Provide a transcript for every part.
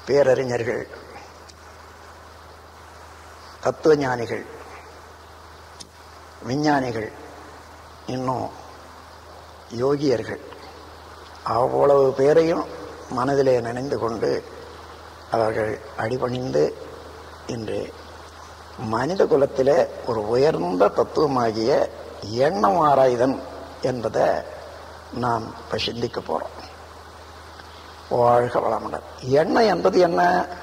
பேரறிஞர்கள் தத்துவ ஞானிகள் விஞ்ஞானிகள் இன்னும் யோகியர்கள் அவ்வளவு பேரையும் மனதிலே நினைந்து கொண்டு அவர்கள் அடிபணிந்து இன்று மனித குலத்திலே ஒரு உயர்ந்த தத்துவமாகிய எண்ணம் ஆராய்தன் என்பதை நாம் இப்ப சிந்திக்க போறோம் வாழ்க வளமுடன் எண்ணம் என்பது என்ன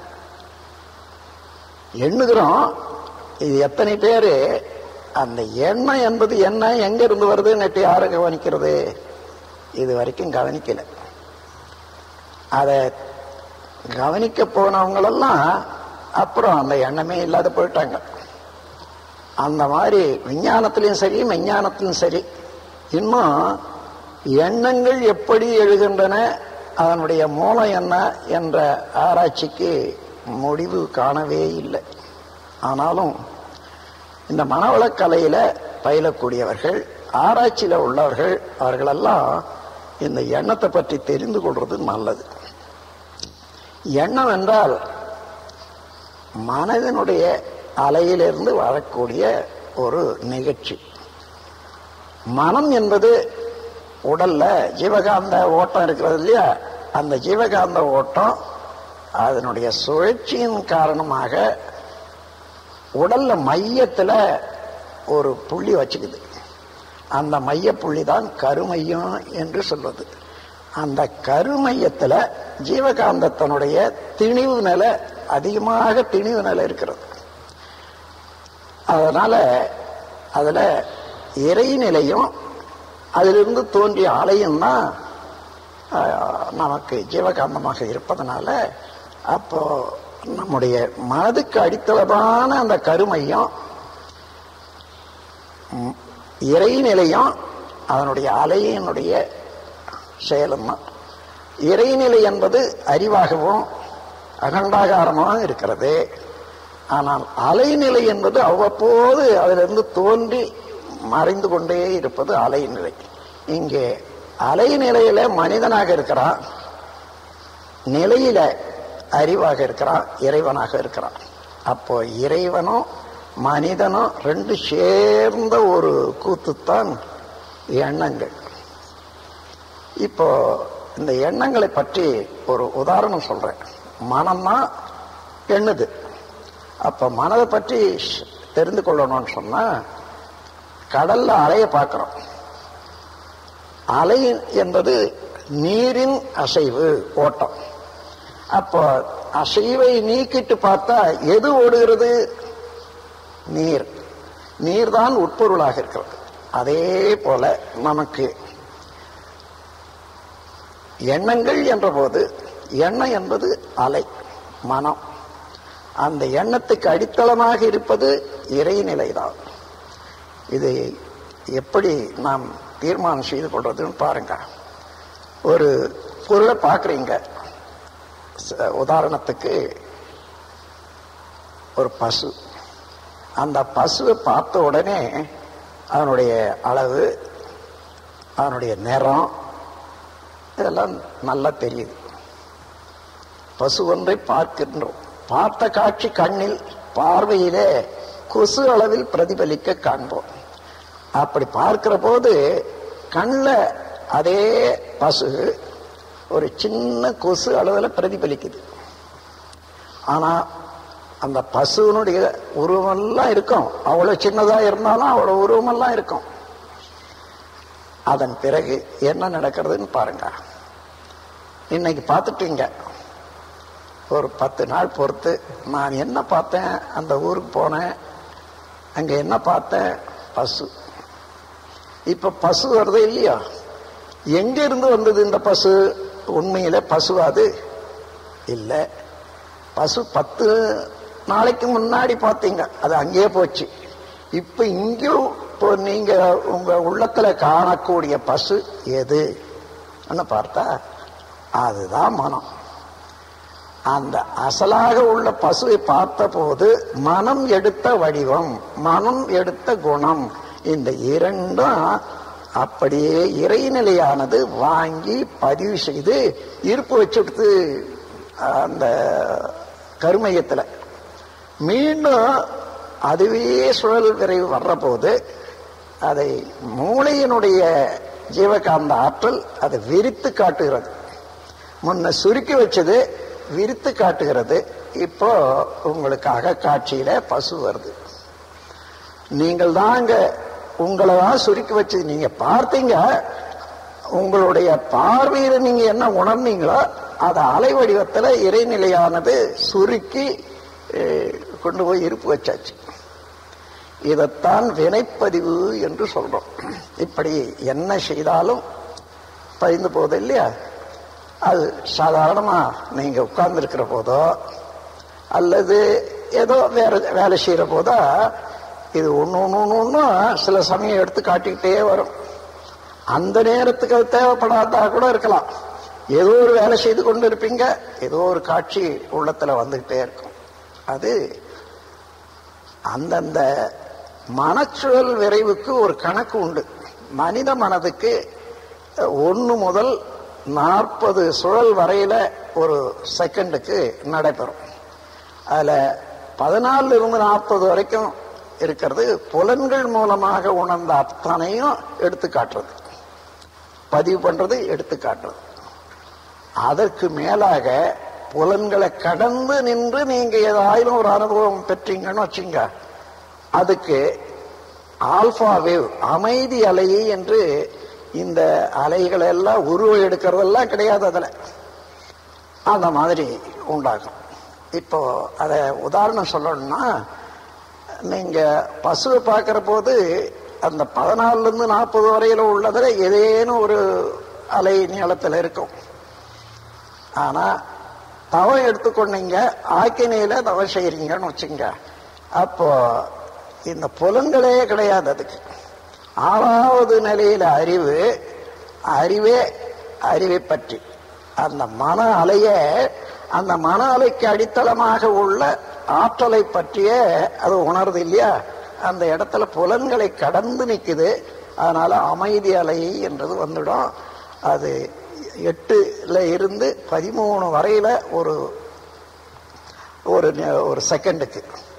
எண்ணுகிறோம் இது எத்தனை பேரு அந்த எண்ணம் என்பது என்ன எங்க இருந்து வருதுன்னு யாரு கவனிக்கிறது இது வரைக்கும் கவனிக்கல அதை கவனிக்க போனவங்களெல்லாம் அப்புறம் அந்த எண்ணமே இல்லாத போயிட்டாங்க அந்த மாதிரி விஞ்ஞானத்திலையும் சரி மெஞ்ஞானத்திலும் சரி இன்னும் எண்ணங்கள் எப்படி எழுகின்றன அதனுடைய மூலம் என்ன என்ற ஆராய்ச்சிக்கு முடிவு காணவே இல்லை ஆனாலும் இந்த மனவளக்கலையில பயிலக்கூடியவர்கள் ஆராய்ச்சியில உள்ளவர்கள் அவர்களெல்லாம் இந்த எண்ணத்தை பற்றி தெரிந்து கொள்வது நல்லது எண்ணம் என்றால் மனதினுடைய அலையிலிருந்து வரக்கூடிய ஒரு நிகழ்ச்சி மனம் என்பது உடல்ல ஜீவகாந்த ஓட்டம் இருக்கிறது இல்லையா அந்த ஜீவகாந்த ஓட்டம் அதனுடைய சுழற்சியின் காரணமாக உடல்ல மையத்துல ஒரு புள்ளி வச்சுக்குது அந்த மைய புள்ளி தான் கருமையம் என்று சொல்வது அந்த கருமையத்துல ஜீவகாந்தத்தினுடைய திணிவு நிலை அதிகமாக திணிவு நிலை இருக்கிறது அதனால அதுல இறைநிலையும் அதிலிருந்து தோன்றிய அலையும் தான் நமக்கு ஜீவகாந்தமாக இருப்பதனால அப்போ நம்முடைய மனதுக்கு அடித்தளமான அந்த கருமையும் இறைநிலையும் அதனுடைய அலையினுடைய செயலும் தான் இறைநிலை என்பது அறிவாகவும் அகண்டாகாரமாகவும் இருக்கிறது ஆனால் அலைநிலை என்பது அவ்வப்போது அதிலிருந்து தோன்றி மறைந்து கொண்டே இருப்பது அலைநிலை இங்கே அலைநிலையில மனிதனாக இருக்கிறான் நிலையில அறிவாக இருக்கிறான் இறைவனாக இருக்கிறான் அப்போ இறைவனும் மனிதனும் ரெண்டு சேர்ந்த ஒரு கூத்துத்தான் எண்ணங்கள் இப்போ இந்த எண்ணங்களை பற்றி ஒரு உதாரணம் சொல்றேன் மனம்னா எண்ணுது அப்ப மனதை பற்றி தெரிந்து கொள்ளணும்னு சொன்னா கடல்ல அலைய பார்க்கிறோம் அலை என்பது நீரின் அசைவு ஓட்டம் அப்போ அசைவை நீக்கிட்டு பார்த்தா எது ஓடுகிறது நீர் நீர் தான் உட்பொருளாக இருக்கிறது அதே போல நமக்கு எண்ணங்கள் என்ற போது எண்ணம் என்பது அலை மனம் அந்த எண்ணத்துக்கு அடித்தளமாக இருப்பது இறைநிலைதான் இது எப்படி நாம் தீர்மானம் செய்து கொள்றதுன்னு பாருங்க ஒரு பொருளை பார்க்குறீங்க உதாரணத்துக்கு ஒரு பசு அந்த பசுவை பார்த்த உடனே அதனுடைய அளவு அதனுடைய நிறம் இதெல்லாம் நல்லா தெரியுது பசு ஒன்றை பார்க்கின்றோம் பார்த்த காட்சி கண்ணில் பார்வையிலே கொசு அளவில் பிரதிபலிக்க காண்போம் அப்படி பார்க்கிற போது கண்ணில் அதே பசு ஒரு சின்ன கொசு அளவில் பிரதிபலிக்குது ஆனா அந்த பசுனுடைய உருவமெல்லாம் இருக்கும் அவ்வளவு சின்னதா இருந்தாலும் அவ்வளவு உருவமெல்லாம் இருக்கும் அதன் பிறகு என்ன நடக்கிறதுன்னு பாருங்க இன்னைக்கு பார்த்துட்டீங்க ஒரு பத்து நாள் பொறுத்து நான் என்ன பார்த்தேன் அந்த ஊருக்கு போனேன் அங்க என்ன பார்த்தேன் பசு இப்ப பசு வருது இல்லையா எங்க இருந்து வந்தது இந்த பசு உண்மையில பசு அது இல்லை பசு பத்து நாளைக்கு முன்னாடி பார்த்தீங்க அது அங்கேயே போச்சு இப்ப இங்கேயும் இப்போ நீங்க உங்க உள்ளத்துல காணக்கூடிய பசு எது பார்த்தா அதுதான் மனம் அந்த அசலாக உள்ள பசுவை பார்த்த போது மனம் எடுத்த வடிவம் மனம் எடுத்த குணம் இந்த இரண்டும் அப்படியே இறைநிலையானது வாங்கி பதிவு செய்து இருப்பு வச்சுடுத்து அந்த கருமையத்தில் மீண்டும் அதுவே சுழல் விரைவு வர்ற போது அதை மூளையினுடைய ஜீவகாந்த ஆற்றல் அதை விரித்து காட்டுகிறது முன்ன சுருக்கி வச்சது விரித்து காட்டுகிறது இப்போ உங்களுக்காக காட்சியில பசு வருது நீங்கள் தாங்க உங்களை தான் சுருக்கி வச்சது நீங்க பார்த்தீங்க உங்களுடைய பார்வையில நீங்க என்ன உணர்ந்தீங்களோ அதை அலை வடிவத்தில் இறைநிலையானது சுருக்கி அஹ், கொண்டு போய் இருப்பு வச்சாச்சு இதைத்தான் வினைப்பதிவு என்று சொல்றோம் இப்படி என்ன செய்தாலும் பதிந்து போகுது இல்லையா அது சாதாரணமா நீங்க உட்கார்ந்து இருக்கிற போதோ அல்லது ஏதோ வேற வேலை செய்யற போதோ இது ஒன்று ஒன்று ஒன்று ஒன்றும் சில சமயம் எடுத்து காட்டிக்கிட்டே வரும் அந்த நேரத்துக்கு அது தேவைப்படாதா கூட இருக்கலாம் ஏதோ ஒரு வேலை செய்து கொண்டு இருப்பீங்க ஏதோ ஒரு காட்சி உள்ளத்துல வந்துகிட்டே இருக்கும் அது அந்தந்த மனச்சுழல் விரைவுக்கு ஒரு கணக்கு உண்டு மனித மனதுக்கு ஒன்று முதல் நாற்பது சுழல் வரையில ஒரு செகண்டுக்கு நடைபெறும் அதில் பதினாலுல இருந்து நாற்பது வரைக்கும் இருக்கிறது புலன்கள் மூலமாக உணர்ந்த அத்தனையும் எடுத்து காட்டுறது பதிவு பண்றது எடுத்து காட்டுறது அதற்கு மேலாக புலன்களை கடந்து நின்று நீங்க ஏதாயிலும் ஒரு அனுபவம் பெற்றீங்கன்னு வச்சுங்க அதுக்கு ஆல்பா வேவ் அமைதி அலையை என்று இந்த அலைகளை எல்லாம் உருவம் எடுக்கிறதெல்லாம் கிடையாது அதுல அந்த மாதிரி உண்டாகும் இப்போ அதை உதாரணம் சொல்லணும்னா நீங்க பசுவை பார்க்கிற போது அந்த பதினாலுல இருந்து நாற்பது வரையில உள்ளதுல ஏதேனும் ஒரு அலை நீளத்தில் இருக்கும் ஆனா தவம் எடுத்துக்கொண்டீங்க ஆக்கினையில தவம் செய்யறீங்கன்னு வச்சுங்க அப்போ இந்த புலன்களே கிடையாது அதுக்கு ஆறாவது நிலையில அறிவு அறிவே அறிவை பற்றி அந்த மன அலைய அந்த மன அலைக்கு அடித்தளமாக உள்ள ஆற்றலை பற்றிய அது உணருது இல்லையா அந்த இடத்துல புலன்களை கடந்து நிக்குது அதனால அமைதி அலை என்றது வந்துடும் அது எட்டுல இருந்து பதிமூணு வரையில ஒரு ஒரு நி- ஒரு செகண்டுக்கு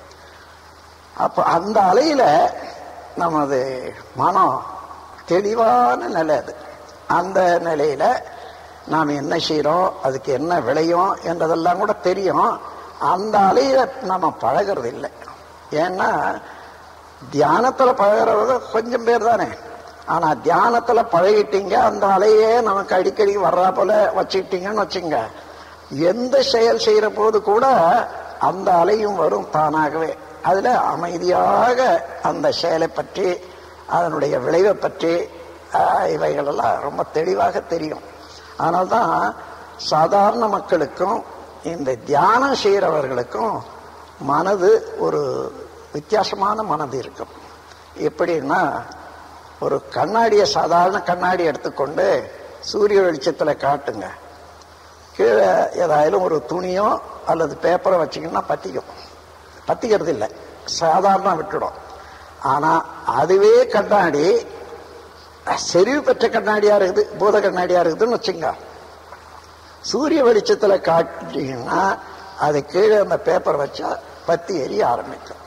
அப்ப அந்த அலையில நமது மனம் தெளிவான நிலை அது அந்த நிலையில நாம் என்ன செய்றோம் அதுக்கு என்ன விளையும் என்றதெல்லாம் கூட தெரியும் அந்த அலையில நம்ம பழகிறது இல்லை ஏன்னா தியானத்துல பழகிறவங்க கொஞ்சம் பேர் தானே ஆனா தியானத்துல பழகிட்டீங்க அந்த அலையே நமக்கு அடிக்கடி வர்றா போல வச்சுக்கிட்டீங்கன்னு வச்சுங்க எந்த செயல் செய்யற போது கூட அந்த அலையும் வரும் தானாகவே அதுல அமைதியாக அந்த செயலை பற்றி அதனுடைய விளைவை பற்றி ஆஹ், இவைகளெல்லாம் ரொம்ப தெளிவாக தெரியும் அதனால்தான் சாதாரண மக்களுக்கும் இந்த தியானம் செய்கிறவர்களுக்கும் மனது ஒரு வித்தியாசமான மனது இருக்கும் எப்படின்னா ஒரு கண்ணாடியை சாதாரண கண்ணாடி எடுத்துக்கொண்டு சூரிய வெளிச்சத்தில் காட்டுங்க கீழே ஏதாயாலும் ஒரு துணியோ அல்லது பேப்பரை வச்சிங்கன்னா பத்திக்கும் பத்திக்கிறது இல்லை சாதாரண விட்டுடும் ஆனா அதுவே கண்ணாடி செறிவு பெற்ற கண்ணாடியா இருக்குது பூத கண்ணாடியா இருக்குதுன்னு வச்சுங்க சூரிய வெளிச்சத்துல காட்டிங்கன்னா அது கீழே அந்த பேப்பர் வச்சா பத்தி எரிய ஆரம்பிக்கும்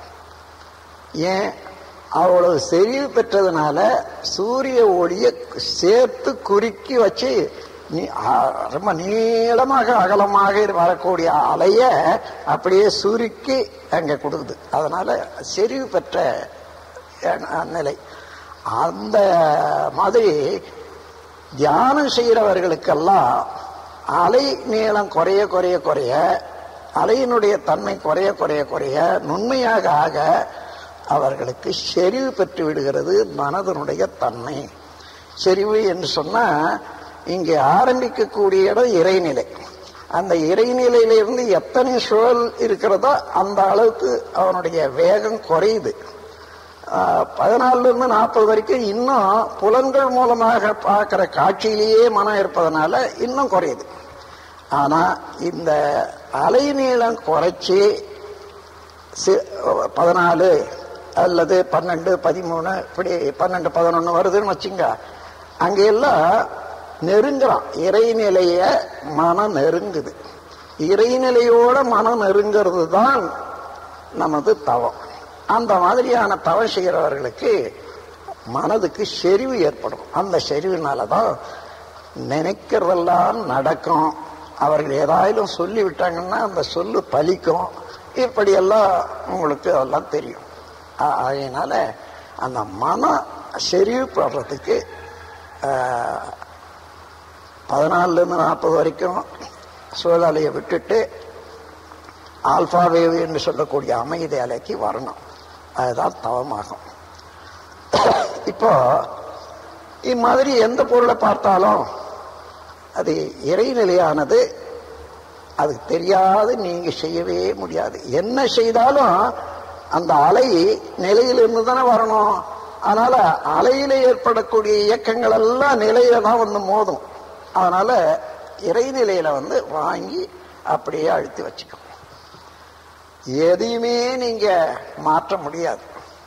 ஏன் அவ்வளவு செறிவு பெற்றதுனால சூரிய ஒளியை சேர்த்து குறுக்கி வச்சு நீ- ஆ- ரொம்ப நீளமாக அகலமாக வரக்கூடிய அலைய அப்படியே சுருக்கி அங்க கொடுக்குது அதனால செறிவு பெற்ற அஹ், நிலை அந்த மாதிரி தியானம் செய்கிறவர்களுக்கெல்லாம் அலை நீளம் குறைய குறைய குறைய அலையினுடைய தன்மை குறைய குறைய குறைய நுண்மையாக ஆக அவர்களுக்கு செறிவு பெற்று விடுகிறது மனதனுடைய தன்மை செறிவு என்று சொன்னா இங்கே ஆரம்பிக்கக்கூடிய இடம் இறைநிலை அந்த இறைநிலையிலிருந்து எத்தனை சுழல் இருக்கிறதோ அந்த அளவுக்கு அவனுடைய வேகம் குறையுது ஆஹ், பதினாலுல இருந்து நாற்பது வரைக்கும் இன்னும் புலன்கள் மூலமாக பார்க்கிற காட்சியிலேயே மனம் இருப்பதனால இன்னும் குறையுது ஆனா இந்த அலைநீளம் குறைச்சி சி- பதினாலு அல்லது பன்னெண்டு பதிமூணு இப்படி பன்னெண்டு பதினொன்று வருதுன்னு வச்சுங்க அங்கெல்லாம் நெருங்குறான் இறைநிலைய மனம் நெருங்குது இறைநிலையோட மனம் நெருங்கிறது தான் நமது தவம் அந்த மாதிரியான தவம் செய்கிறவர்களுக்கு மனதுக்கு செறிவு ஏற்படும் அந்த செறிவினால தான் நினைக்கிறதெல்லாம் நடக்கும் அவர்கள் ஏதாயிலும் சொல்லி விட்டாங்கன்னா அந்த சொல்லு பலிக்கும் இப்படியெல்லாம் உங்களுக்கு அதெல்லாம் தெரியும் ஆ- அதனால அந்த மன செறிவு படுறதுக்கு பதினாலுலேருந்து நாற்பது வரைக்கும் சூழலையை விட்டுட்டு ஆல்பா வேவ் என்று சொல்லக்கூடிய அமைதி அலைக்கு வரணும் அதுதான் தவமாகும் இப்போ இம்மாதிரி எந்த பொருளை பார்த்தாலும் அது இறைநிலையானது அது தெரியாது நீங்க செய்யவே முடியாது என்ன செய்தாலும் அந்த அலை நிலையிலிருந்து தானே வரணும் அதனால அலையில ஏற்படக்கூடிய இயக்கங்கள் எல்லாம் நிலையில தான் வந்து மோதும் அதனால இறைநிலையில வந்து வாங்கி அப்படியே அழுத்தி வச்சுக்கணும் எதையுமே நீங்க மாற்ற முடியாது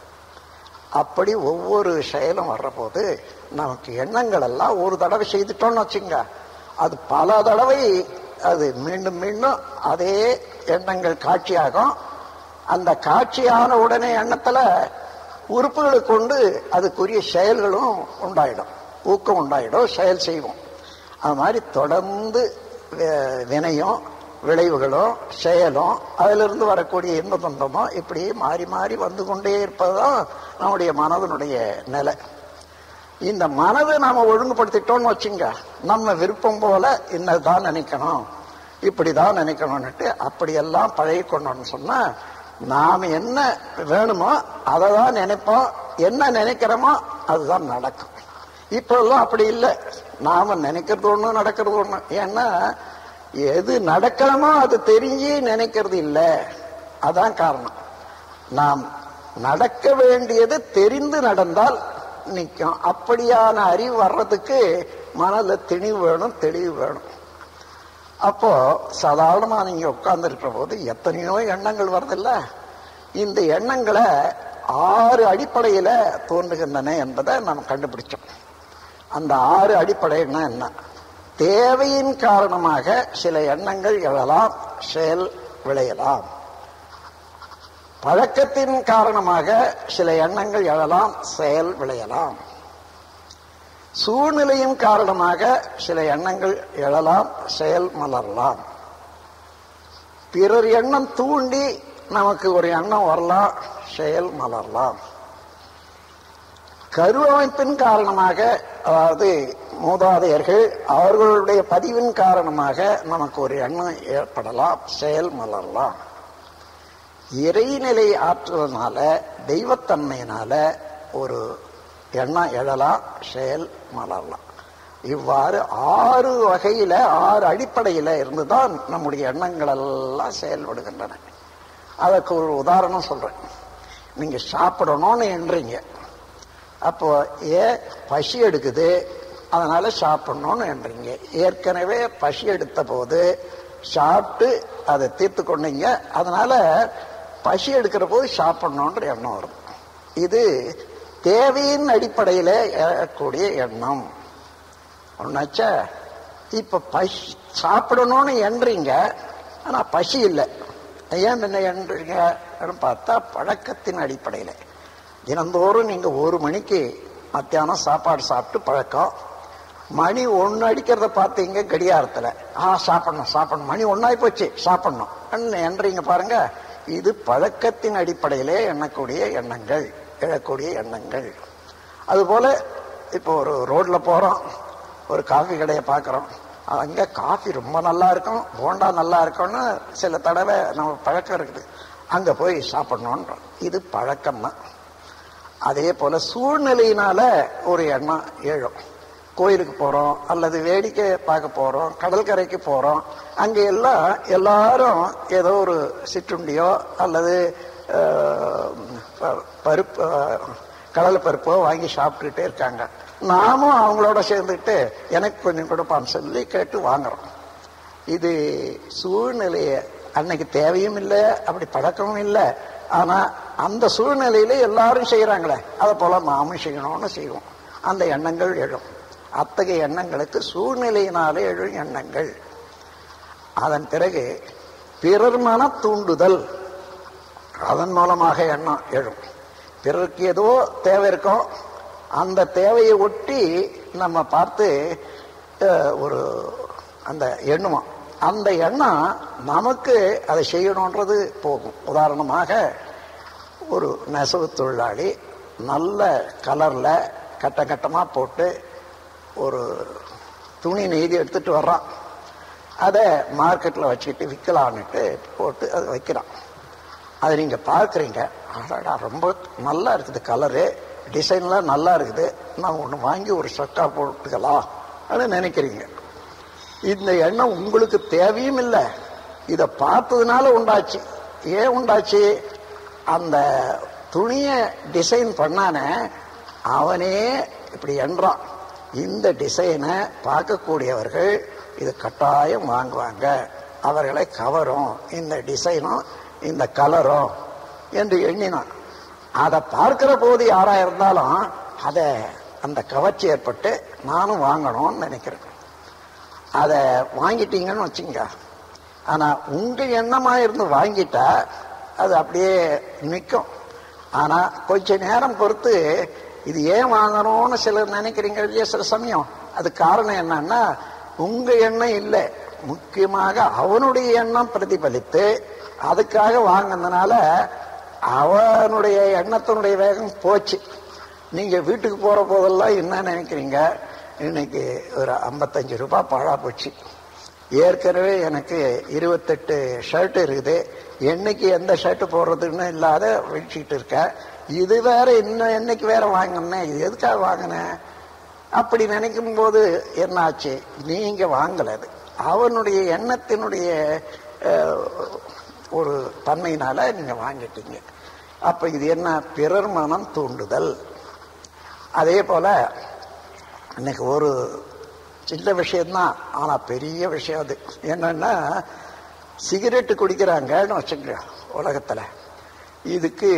அப்படி ஒவ்வொரு செயலும் வர்றபோது நமக்கு எண்ணங்கள் எல்லாம் ஒரு தடவை செய்துட்டோம்னு வச்சுங்க அது பல தடவை அது மீண்டும் மீண்டும் அதே எண்ணங்கள் காட்சியாகும் அந்த காட்சியான உடனே எண்ணத்துல உறுப்புகளை கொண்டு அதுக்குரிய செயல்களும் உண்டாயிடும் ஊக்கம் உண்டாயிடும் செயல் செய்வோம் அது மாதிரி தொடர்ந்து வி- வினையும் விளைவுகளும் செயலும் அதிலிருந்து வரக்கூடிய இன்ப துன்பமும் இப்படி மாறி மாறி வந்து கொண்டே இருப்பதுதான் நம்முடைய மனதனுடைய நிலை இந்த மனதை நாம ஒழுங்குபடுத்திட்டோம்னு வச்சுங்க நம்ம விருப்பம் போல இன்னதான் நினைக்கணும் இப்படிதான் நினைக்கணும்னுட்டு அப்படியெல்லாம் பழகி கொண்டோம்னு சொன்னா நாம் என்ன வேணுமோ அதை தான் நினைப்போம் என்ன நினைக்கிறோமோ அதுதான் நடக்கும் இப்பெல்லாம் அப்படி இல்லை நாம நினைக்கிறது ஒண்ணு நடக்கிறது ஒண்ணு ஏன்னா எது நடக்கணுமோ அது தெரிஞ்சு நினைக்கிறது இல்லை அதான் காரணம் நாம் நடக்க வேண்டியது தெரிந்து நடந்தால் நிற்கும் அப்படியான அறிவு வர்றதுக்கு மனதில் திணிவு வேணும் தெளிவு வேணும் அப்போ சாதாரணமா நீங்க உட்கார்ந்து இருக்கிற போது எத்தனையோ எண்ணங்கள் வருதில்ல இந்த எண்ணங்களை ஆறு அடிப்படையில தோன்றுகின்றன என்பதை நாம் கண்டுபிடிச்சோம் அந்த ஆறு அடிப்படைன்னா என்ன தேவையின் காரணமாக சில எண்ணங்கள் எழலாம் செயல் விளையலாம் பழக்கத்தின் காரணமாக சில எண்ணங்கள் எழலாம் செயல் விளையலாம் சூழ்நிலையின் காரணமாக சில எண்ணங்கள் எழலாம் செயல் மலரலாம் பிறர் எண்ணம் தூண்டி நமக்கு ஒரு எண்ணம் வரலாம் செயல் மலரலாம் கருவமைப்பின் காரணமாக அதாவது மூதாதையர்கள் அவர்களுடைய பதிவின் காரணமாக நமக்கு ஒரு எண்ணம் ஏற்படலாம் செயல் மலரலாம் இறைநிலை ஆற்றுவதனால தெய்வத்தன்மையினால ஒரு எண்ணம் எழலாம் செயல் மலரலாம் இவ்வாறு ஆறு வகையில ஆறு அடிப்படையில இருந்துதான் நம்முடைய எண்ணங்கள் எல்லாம் செயல்படுகின்றன அதற்கு ஒரு உதாரணம் சொல்றேன் நீங்க சாப்பிடணும்னு எண்றீங்க அப்போ ஏ பசி எடுக்குது அதனால சாப்பிடணும்னு எண்றீங்க ஏற்கனவே பசி எடுத்த போது சாப்பிட்டு அதை தீர்த்து கொண்டீங்க அதனால பசி எடுக்கிற போது சாப்பிடணுன்ற எண்ணம் வரும் இது தேவையின் அடிப்படையில் எழக்கூடிய எண்ணம் ஒன்னாச்சா இப்ப பசி சாப்பிடணும்னு எண்றீங்க ஆனா பசி இல்லை ஏன் என்ன எண்றீங்க பார்த்தா பழக்கத்தின் அடிப்படையில் தினந்தோறும் நீங்க ஒரு மணிக்கு மத்தியானம் சாப்பாடு சாப்பிட்டு பழக்கம் மணி ஒன்று அடிக்கிறத பார்த்தீங்க கடிகாரத்தில் ஆ சாப்பிடணும் சாப்பிடணும் மணி ஒன்றாய் போச்சு சாப்பிடணும் என்றீங்க பாருங்க இது பழக்கத்தின் அடிப்படையிலே எண்ணக்கூடிய எண்ணங்கள் எழக்கூடிய எண்ணங்கள் அதுபோல இப்போ ஒரு ரோட்ல போறோம் ஒரு காஃபி கடையை பார்க்குறோம் அங்கே காஃபி ரொம்ப நல்லா இருக்கும் போண்டா நல்லா இருக்கும்னு சில தடவை நம்ம பழக்கம் இருக்குது அங்கே போய் சாப்பிடணுன்றோம் இது பழக்கம் தான் அதே போல சூழ்நிலையினால ஒரு எண்ணம் எழும் கோயிலுக்கு போறோம் அல்லது வேடிக்கை பார்க்க போறோம் கடற்கரைக்கு போறோம் அங்க எல்லாம் எல்லாரும் ஏதோ ஒரு சிற்றுண்டியோ அல்லது அஹ், ப- பருப்பு அஹ், கடலை பருப்போ வாங்கி சாப்பிட்டுட்டே இருக்காங்க நாமும் அவங்களோட சேர்ந்துட்டு எனக்கு கொஞ்சம் கொடுப்பான்னு சொல்லி கேட்டு வாங்குறோம் இது சூழ்நிலைய அன்னைக்கு தேவையும் இல்லை அப்படி பழக்கமும் இல்லை ஆனா அந்த சூழ்நிலையில எல்லாரும் செய்யறாங்களே அதை போல நாமும் செய்யணும்னு செய்வோம் அந்த எண்ணங்கள் எழும் அத்தகைய எண்ணங்களுக்கு சூழ்நிலையினாலே எழும் எண்ணங்கள் அதன் பிறகு பிறர் மன தூண்டுதல் அதன் மூலமாக எண்ணம் எழும் பிறருக்கு ஏதோ தேவை இருக்கும் அந்த தேவையை ஒட்டி நம்ம பார்த்து அஹ், ஒரு அந்த எண்ணுவோம் அந்த எண்ணம் நமக்கு அதை செய்யணுன்றது போகும் உதாரணமாக ஒரு நெசவு தொழிலாளி நல்ல கலர்ல கட்ட கட்டமா போட்டு ஒரு துணி நெய்தி எடுத்துட்டு வர்றான் அதை மார்க்கெட்டில் வச்சுக்கிட்டு விற்கலான்னுட்டு போட்டு அதை வைக்கிறான் அதை நீங்க பார்க்குறீங்க அடடா ரொம்ப நல்லா இருக்குது கலரு டிசைன்லாம் நல்லா இருக்குது நான் ஒன்று வாங்கி ஒரு சொக்கா போட்டுக்கலாம் அப்படின்னு நினைக்கிறீங்க இந்த எண்ணம் உங்களுக்கு தேவையும் இல்லை இதை பார்த்ததுனால உண்டாச்சு ஏன் உண்டாச்சு அந்த துணியை டிசைன் பண்ணானே அவனே இப்படி என்றான் இந்த டிசைனை பார்க்கக்கூடியவர்கள் இது கட்டாயம் வாங்குவாங்க அவர்களை கவரும் இந்த டிசைனும் இந்த கலரும் என்று எண்ணினான் அதை பார்க்கிற போது யாரா இருந்தாலும் அதை அந்த கவர்ச்சி ஏற்பட்டு நானும் வாங்கணும்னு நினைக்கிறேன் அதை வாங்கிட்டீங்கன்னு வச்சுங்க ஆனா உங்க எண்ணமா இருந்து வாங்கிட்டா அது அப்படியே நிற்கும் ஆனா கொஞ்ச நேரம் பொறுத்து இது ஏன் வாங்கணும்னு சிலர் நினைக்கிறீங்க இல்லையா சில சமயம் அது காரணம் என்னன்னா உங்க எண்ணம் இல்லை முக்கியமாக அவனுடைய எண்ணம் பிரதிபலித்து அதுக்காக வாங்கினதுனால அவனுடைய எண்ணத்தினுடைய வேகம் போச்சு நீங்க வீட்டுக்கு போற போதெல்லாம் என்ன நினைக்கிறீங்க இன்னைக்கு ஒரு ஐம்பத்தஞ்சு ரூபாய் பாழா போச்சு ஏற்கனவே எனக்கு இருபத்தெட்டு ஷர்ட் இருக்குது என்னைக்கு எந்த ஷர்ட் போடுறதுன்னு இல்லாத வச்சுக்கிட்டு இருக்கேன் இது வேற இன்னும் என்னைக்கு வேற வாங்கினேன் இது எதுக்காக வாங்கினேன் அப்படி நினைக்கும் போது என்னாச்சு நீங்க வாங்கலது அவனுடைய எண்ணத்தினுடைய அஹ், ஒரு தன்மையினால நீங்க வாங்கிட்டீங்க அப்ப இது என்ன பிறர் மனம் தூண்டுதல் அதே போல இன்னைக்கு ஒரு சின்ன விஷயம்தான் ஆனா பெரிய விஷயம் அது என்னன்னா சிகரெட்டு குடிக்கிறாங்கன்னு வச்சுங்க உலகத்துல இதுக்கு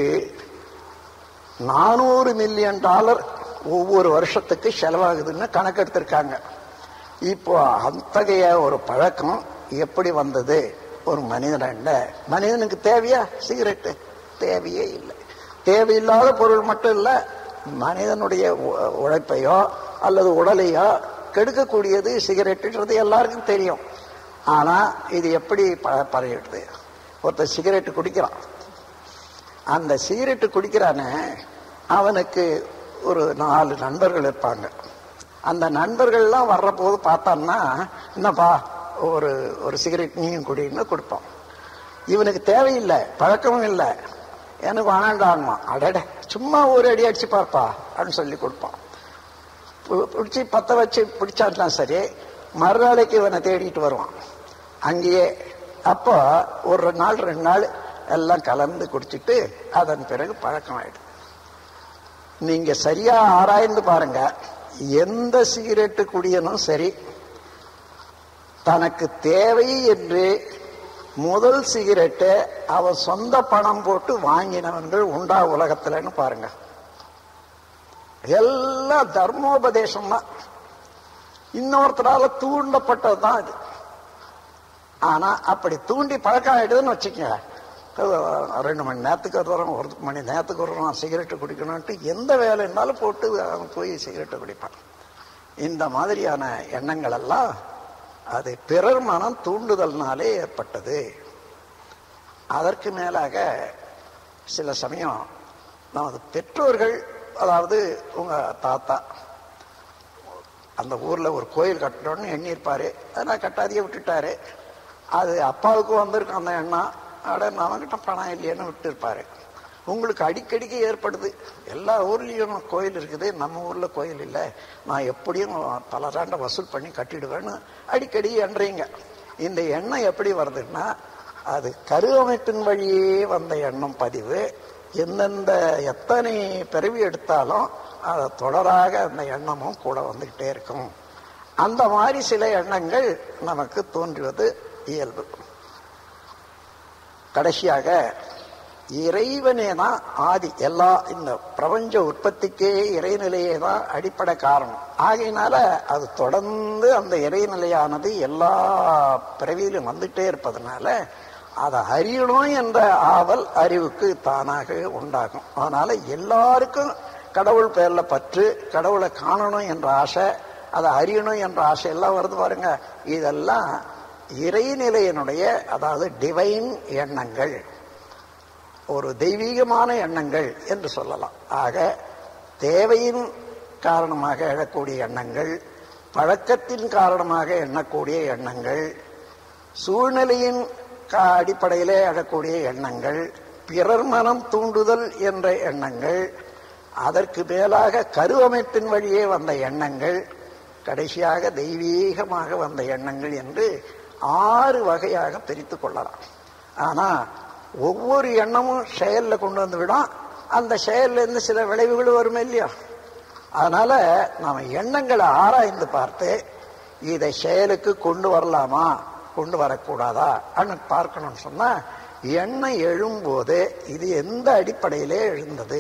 நானூறு மில்லியன் டாலர் ஒவ்வொரு வருஷத்துக்கு செலவாகுதுன்னு கணக்கெடுத்திருக்காங்க இப்போ அத்தகைய ஒரு பழக்கம் எப்படி வந்தது ஒரு மனிதன் மனிதனுக்கு தேவையா சிகரெட்டு தேவையே இல்லை தேவையில்லாத பொருள் மட்டும் இல்லை மனிதனுடைய உ- உழைப்பையோ அல்லது உடலையோ கெடுக்கக்கூடியது சிகரெட்டுன்றது எல்லாருக்கும் தெரியும் ஆனா இது எப்படி ப- பரவிடுது ஒருத்தர் சிகரெட்டு குடிக்கிறான் அந்த சிகரெட்டு குடிக்கிறானே அவனுக்கு ஒரு நாலு நண்பர்கள் இருப்பாங்க அந்த நண்பர்கள்லாம் வர்ற போது பார்த்தான்னா என்னப்பா ஒரு ஒரு சிகரெட் நீயும் குடின்னு கொடுப்போம் இவனுக்கு தேவையில்லை பழக்கமும் இல்லை எனக்கு வேணாண்டான்மா அடட சும்மா ஒரு அடி அடிச்சு பார்ப்பா அப்படின்னு சொல்லி கொடுப்பான் பு- பிடிச்சி பத்த வச்சு பிடிச்சான்னா சரி மறுநாளைக்கு இவனை தேடிட்டு வருவான் அங்கேயே அப்போ ஒரு நாள் ரெண்டு நாள் எல்லாம் கலந்து குடிச்சிட்டு அதன் பிறகு பழக்கம் ஆயிடுது நீங்க சரியா ஆராய்ந்து பாருங்க எந்த சிகரெட்டு குடியனும் சரி தனக்கு தேவை என்று முதல் சிகரெட்டை அவன் சொந்த பணம் போட்டு வாங்கினவர்கள் உண்டா உலகத்துலன்னு பாருங்க எல்லாம் தர்மோபதேசம் தான் இன்னொருத்தரால தூண்டப்பட்டதுதான் இது ஆனா அப்படி தூண்டி பழக்கம் ஆயிடுதுன்னு வச்சுக்கோங்க அது ரெண்டு மணி நேரத்துக்கு ஒரு தரம் ஒரு மணி நேரத்துக்கு ஒரு தரம் சிகரெட்டு குடிக்கணும்ட்டு எந்த வேலை இருந்தாலும் போட்டு அவன் போய் சிகரெட்டை குடிப்பான் இந்த மாதிரியான எண்ணங்கள் எல்லாம் அது பிறர் மனம் தூண்டுதல்னாலே ஏற்பட்டது அதற்கு மேலாக சில சமயம் நமது பெற்றோர்கள் அதாவது உங்க தாத்தா அந்த ஊர்ல ஒரு கோயில் கட்டணும்னு எண்ணியிருப்பாரு அதை கட்டாதியே விட்டுட்டாரு அது அப்பாவுக்கும் வந்திருக்கும் அந்த எண்ணம் அட நம்மகிட்ட பணம் இல்லையேன்னு விட்டுருப்பாரு உங்களுக்கு அடிக்கடிக்கு ஏற்படுது எல்லா ஊர்லயும் கோயில் இருக்குது நம்ம ஊர்ல கோயில் இல்லை நான் எப்படியும் பலராண்ட வசூல் பண்ணி கட்டிடுவேன்னு அடிக்கடி எண்றீங்க இந்த எண்ணம் எப்படி வருதுன்னா அது கரு அமைப்பின் வழியே வந்த எண்ணம் பதிவு எந்தெந்த எத்தனை பிறவி எடுத்தாலும் அது தொடராக அந்த எண்ணமும் கூட வந்துகிட்டே இருக்கும் அந்த மாதிரி சில எண்ணங்கள் நமக்கு தோன்றுவது இயல்பு கடைசியாக இறைவனே தான் ஆதி எல்லா இந்த பிரபஞ்ச உற்பத்திக்கே இறைநிலையே தான் அடிப்படை காரணம் ஆகையினால அது தொடர்ந்து அந்த இறைநிலையானது எல்லா பிறவியிலும் வந்துட்டே இருப்பதனால அதை அறியணும் என்ற ஆவல் அறிவுக்கு தானாக உண்டாகும் அதனால எல்லாருக்கும் கடவுள் பேர்ல பற்று கடவுளை காணணும் என்ற ஆசை அதை அறியணும் என்ற ஆசை எல்லாம் வருது பாருங்க இதெல்லாம் இறைநிலையினுடைய அதாவது டிவைன் எண்ணங்கள் ஒரு தெய்வீகமான எண்ணங்கள் என்று சொல்லலாம் ஆக தேவையின் காரணமாக எழக்கூடிய எண்ணங்கள் பழக்கத்தின் காரணமாக எண்ணக்கூடிய எண்ணங்கள் சூழ்நிலையின் அடிப்படையிலே எழக்கூடிய எண்ணங்கள் பிறர் மனம் தூண்டுதல் என்ற எண்ணங்கள் அதற்கு மேலாக கருவமைப்பின் வழியே வந்த எண்ணங்கள் கடைசியாக தெய்வீகமாக வந்த எண்ணங்கள் என்று ஆறு வகையாக பிரித்து கொள்ளலாம் ஆனா ஒவ்வொரு எண்ணமும் செயல்ல கொண்டு வந்து விடும் அந்த செயல்ல இருந்து சில விளைவுகள் வரும் இல்லையா அதனால நாம எண்ணங்களை ஆராய்ந்து பார்த்து இதை செயலுக்கு கொண்டு வரலாமா கொண்டு வரக்கூடாதா பார்க்கணும்னு சொன்னா எண்ணம் எழும்போது இது எந்த அடிப்படையிலே எழுந்தது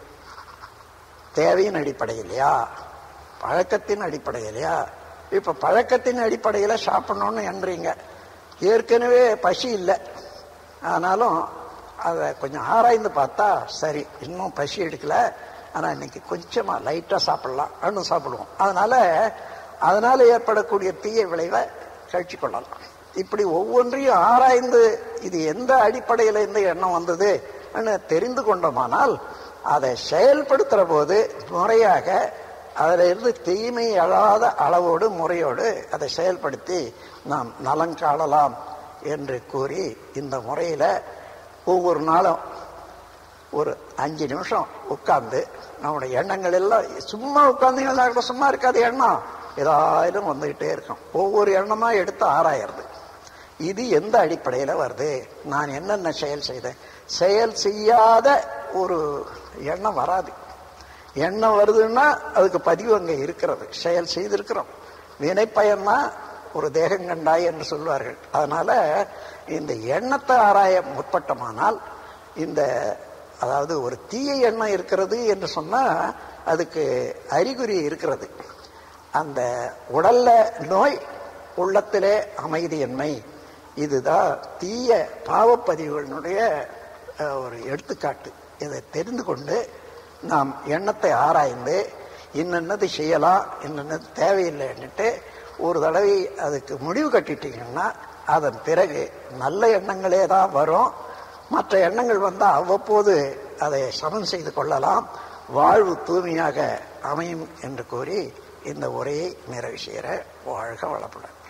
தேவையின் அடிப்படையிலையா பழக்கத்தின் அடிப்படையிலையா இப்ப பழக்கத்தின் அடிப்படையில சாப்பிடணும்னு என்றீங்க ஏற்கனவே பசி இல்லை ஆனாலும் அதை கொஞ்சம் ஆராய்ந்து பார்த்தா சரி இன்னும் பசி எடுக்கல ஆனா இன்னைக்கு கொஞ்சமா லைட்டா சாப்பிடலாம் அண்ணு சாப்பிடுவோம் அதனால அதனால ஏற்படக்கூடிய தீய விளைவை கழிச்சு கொள்ளலாம் இப்படி ஒவ்வொன்றையும் ஆராய்ந்து இது எந்த அடிப்படையில இந்த எண்ணம் வந்தது தெரிந்து கொண்டோமானால் அதை செயல்படுத்துற போது முறையாக அதில் இருந்து தீமை அழாத அளவோடு முறையோடு அதை செயல்படுத்தி நாம் நலம் காணலாம் என்று கூறி இந்த முறையில் ஒவ்வொரு நாளும் ஒரு அஞ்சு நிமிஷம் உட்கார்ந்து நம்முடைய எண்ணங்கள் எல்லாம் சும்மா உட்கார்ந்தீங்கன்னா கூட சும்மா இருக்காது எண்ணம் ஏதாயிலும் வந்துகிட்டே இருக்கும் ஒவ்வொரு எண்ணமா எடுத்து ஆராயறது இது எந்த அடிப்படையில வருது நான் என்னென்ன செயல் செய்தேன் செயல் செய்யாத ஒரு எண்ணம் வராது எண்ணம் வருதுன்னா அதுக்கு பதிவு அங்கே இருக்கிறது செயல் செய்திருக்கிறோம் வினைப்பயன்னா ஒரு தேகம் கண்டாய் என்று சொல்வார்கள் அதனால இந்த எண்ணத்தை ஆராய முற்பட்டமானால் இந்த அதாவது ஒரு தீய எண்ணம் இருக்கிறது என்று சொன்னா அதுக்கு அறிகுறி இருக்கிறது அந்த உடல்ல நோய் உள்ளத்திலே அமைதியின்மை இதுதான் தீய பாவப்பதிவுகளுடைய ஒரு எடுத்துக்காட்டு இதை தெரிந்து கொண்டு நாம் எண்ணத்தை ஆராய்ந்து இன்னென்னது செய்யலாம் இன்னென்னது தேவையில்லைன்னுட்டு ஒரு தடவை அதுக்கு முடிவு கட்டிட்டீங்கன்னா அதன் பிறகு நல்ல எண்ணங்களே தான் வரும் மற்ற எண்ணங்கள் வந்தால் அவ்வப்போது அதை சமன் செய்து கொள்ளலாம் வாழ்வு தூய்மையாக அமையும் என்று கூறி இந்த உரையை நிறைவு செய்கிற வாழ்க வளப்படும்